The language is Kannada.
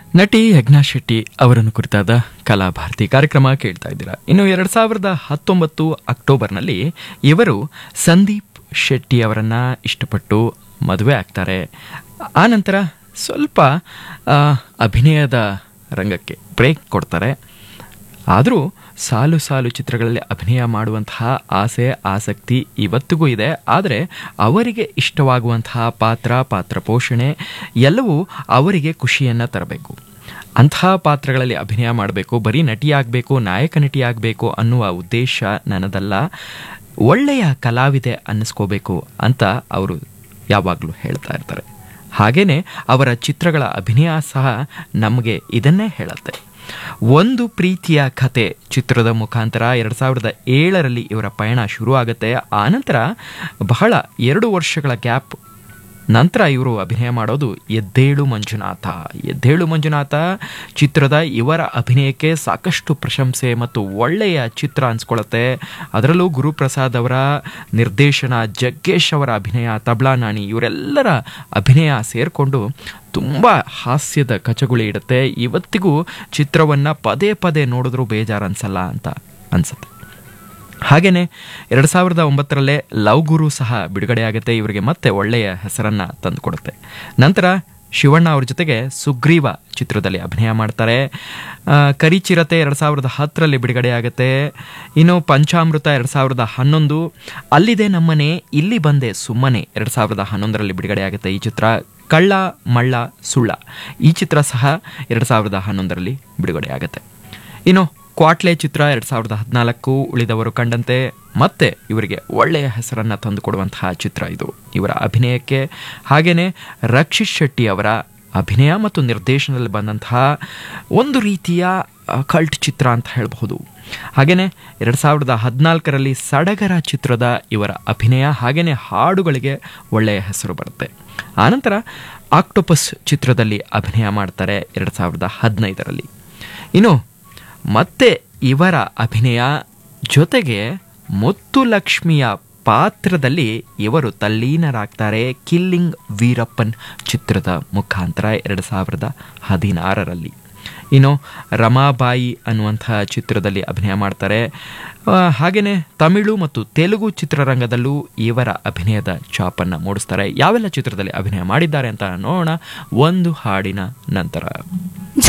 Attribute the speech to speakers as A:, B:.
A: ನಟಿ ಯಜ್ಞಾ ಶೆಟ್ಟಿ ಅವರನ್ನು ಕುರಿತಾದ ಕಲಾಭಾರತಿ ಕಾರ್ಯಕ್ರಮ ಕೇಳ್ತಾ ಇದ್ದೀರಾ ಇನ್ನು ಎರಡ್ ಸಾವಿರದ ಹತ್ತೊಂಬತ್ತು ಅಕ್ಟೋಬರ್ನಲ್ಲಿ ಇವರು ಸಂದೀಪ್ ಶೆಟ್ಟಿ ಅವರನ್ನ ಇಷ್ಟಪಟ್ಟು ಮದುವೆ ಆಗ್ತಾರೆ ಆನಂತರ ಸ್ವಲ್ಪ ಆ, ಅಭಿನಯದ ರಂಗಕ್ಕೆ ಬ್ರೇಕ್ ಕೊಡ್ತಾರೆ ಆದರೂ ಸಾಲು ಸಾಲು ಚಿತ್ರಗಳಲ್ಲಿ ಅಭಿನಯ ಮಾಡುವಂತಹ ಆಸೆ ಆಸಕ್ತಿ ಇವತ್ತಿಗೂ ಇದೆ ಆದರೆ ಅವರಿಗೆ ಇಷ್ಟವಾಗುವಂತಹ ಪಾತ್ರ ಪಾತ್ರ ಪೋಷಣೆ ಎಲ್ಲವೂ ಅವರಿಗೆ ಖುಷಿಯನ್ನು ತರಬೇಕು ಅಂತಹ ಪಾತ್ರಗಳಲ್ಲಿ ಅಭಿನಯ ಮಾಡಬೇಕು ಬರೀ ನಟಿಯಾಗಬೇಕು ನಾಯಕ ನಟಿಯಾಗಬೇಕು ಅನ್ನುವ ಉದ್ದೇಶ ನನ್ನದಲ್ಲ ಒಳ್ಳೆಯ ಕಲಾವಿದೆ ಅನ್ನಿಸ್ಕೋಬೇಕು ಅಂತ ಅವರು ಯಾವಾಗಲೂ ಹೇಳ್ತಾ ಇರ್ತಾರೆ ಹಾಗೇನೆ ಅವರ ಚಿತ್ರಗಳ ಅಭಿನಯ ಸಹ ನಮಗೆ ಇದನ್ನೇ ಹೇಳುತ್ತೆ ಒಂದು ಪ್ರೀತಿಯ ಕತೆ ಚಿತ್ರದ ಮುಖಾಂತರ ಎರಡು ಸಾವಿರದ ಏಳರಲ್ಲಿ ಇವರ ಪಯಣ ಶುರು ಆಗುತ್ತೆ ಆನಂತರ ಬಹಳ ಎರಡು ವರ್ಷಗಳ ಗ್ಯಾಪ್ ನಂತರ ಇವರು ಅಭಿನಯ ಮಾಡೋದು ಎದ್ದೇಳು ಮಂಜುನಾಥ ಎದ್ದೇಳು ಮಂಜುನಾಥ ಚಿತ್ರದ ಇವರ ಅಭಿನಯಕ್ಕೆ ಸಾಕಷ್ಟು ಪ್ರಶಂಸೆ ಮತ್ತು ಒಳ್ಳೆಯ ಚಿತ್ರ ಅನ್ಸ್ಕೊಳ್ಳುತ್ತೆ ಅದರಲ್ಲೂ ಗುರುಪ್ರಸಾದ್ ಅವರ ನಿರ್ದೇಶನ ಜಗ್ಗೇಶ್ ಅವರ ಅಭಿನಯ ತಬ್ಲಾ ನಾಣಿ ಇವರೆಲ್ಲರ ಅಭಿನಯ ಸೇರಿಕೊಂಡು ತುಂಬ ಹಾಸ್ಯದ ಕಚಗುಳಿ ಇಡುತ್ತೆ ಇವತ್ತಿಗೂ ಚಿತ್ರವನ್ನು ಪದೇ ಪದೇ ನೋಡಿದ್ರೂ ಬೇಜಾರು ಅನ್ಸಲ್ಲ ಅಂತ ಅನ್ಸುತ್ತೆ ಹಾಗೆಯೇ ಎರಡು ಸಾವಿರದ ಒಂಬತ್ತರಲ್ಲೇ ಲವ್ ಗುರು ಸಹ ಬಿಡುಗಡೆಯಾಗುತ್ತೆ ಇವರಿಗೆ ಮತ್ತೆ ಒಳ್ಳೆಯ ಹೆಸರನ್ನು ತಂದುಕೊಡುತ್ತೆ ನಂತರ ಶಿವಣ್ಣ ಅವ್ರ ಜೊತೆಗೆ ಸುಗ್ರೀವ ಚಿತ್ರದಲ್ಲಿ ಅಭಿನಯ ಮಾಡ್ತಾರೆ ಆ, ಕರಿಚಿರತೆ ಎರಡು ಸಾವಿರದ ಹತ್ತರಲ್ಲಿ ಬಿಡುಗಡೆಯಾಗುತ್ತೆ ಇನ್ನು ಪಂಚಾಮೃತ ಎರಡು ಸಾವಿರದ ಹನ್ನೊಂದು ಅಲ್ಲಿದೆ ನಮ್ಮನೆ ಇಲ್ಲಿ ಬಂದೆ ಸುಮ್ಮನೆ ಎರಡು ಸಾವಿರದ ಹನ್ನೊಂದರಲ್ಲಿ ಬಿಡುಗಡೆಯಾಗುತ್ತೆ ಈ ಚಿತ್ರ ಕಳ್ಳ ಮಳ್ಳ ಸುಳ್ಳ ಈ ಚಿತ್ರ ಸಹ ಎರಡು ಸಾವಿರದ ಹನ್ನೊಂದರಲ್ಲಿ ಬಿಡುಗಡೆಯಾಗುತ್ತೆ ಇನ್ನು ಕ್ವಾಟ್ಲೆ ಚಿತ್ರ ಎರಡು ಸಾವಿರದ ಹದಿನಾಲ್ಕು ಉಳಿದವರು ಕಂಡಂತೆ ಮತ್ತೆ ಇವರಿಗೆ ಒಳ್ಳೆಯ ಹೆಸರನ್ನು ತಂದುಕೊಡುವಂತಹ ಚಿತ್ರ ಇದು ಇವರ ಅಭಿನಯಕ್ಕೆ ಹಾಗೆಯೇ ರಕ್ಷಿತ್ ಶೆಟ್ಟಿ ಅವರ ಅಭಿನಯ ಮತ್ತು ನಿರ್ದೇಶನದಲ್ಲಿ ಬಂದಂತಹ ಒಂದು ರೀತಿಯ ಆ, ಕಲ್ಟ್ ಚಿತ್ರ ಅಂತ ಹೇಳಬಹುದು ಹಾಗೆಯೇ ಎರಡು ಸಾವಿರದ ಹದಿನಾಲ್ಕರಲ್ಲಿ ಸಡಗರ ಚಿತ್ರದ ಇವರ ಅಭಿನಯ ಹಾಗೆಯೇ ಹಾಡುಗಳಿಗೆ ಒಳ್ಳೆಯ ಹೆಸರು ಬರುತ್ತೆ ಆನಂತರ ಆಕ್ಟೋಪಸ್ ಚಿತ್ರದಲ್ಲಿ ಅಭಿನಯ ಮಾಡ್ತಾರೆ ಎರಡು ಸಾವಿರದ ಹದಿನೈದರಲ್ಲಿ ಇನ್ನು ಮತ್ತೆ ಇವರ ಅಭಿನಯ ಜೊತೆಗೆ ಮುತ್ತು ಲಕ್ಷ್ಮಿಯ ಪಾತ್ರದಲ್ಲಿ ಇವರು ತಲ್ಲೀನರಾಗ್ತಾರೆ ಕಿಲ್ಲಿಂಗ್ ವೀರಪ್ಪನ್ ಚಿತ್ರದ ಮುಖಾಂತರ ಎರಡು ಸಾವಿರದ ಹದಿನಾರರಲ್ಲಿ ಇನ್ನು ರಮಾಬಾಯಿ ಅನ್ನುವಂತಹ ಚಿತ್ರದಲ್ಲಿ ಅಭಿನಯ ಮಾಡ್ತಾರೆ ಆ, ಹಾಗೆಯೇ ತಮಿಳು ಮತ್ತು ತೆಲುಗು ಚಿತ್ರರಂಗದಲ್ಲೂ ಇವರ ಅಭಿನಯದ ಚಾಪನ್ನು ಮೂಡಿಸ್ತಾರೆ ಯಾವೆಲ್ಲ ಚಿತ್ರದಲ್ಲಿ ಅಭಿನಯ ಮಾಡಿದ್ದಾರೆ ಅಂತ ನೋಡೋಣ ಒಂದು ಹಾಡಿನ ನಂತರ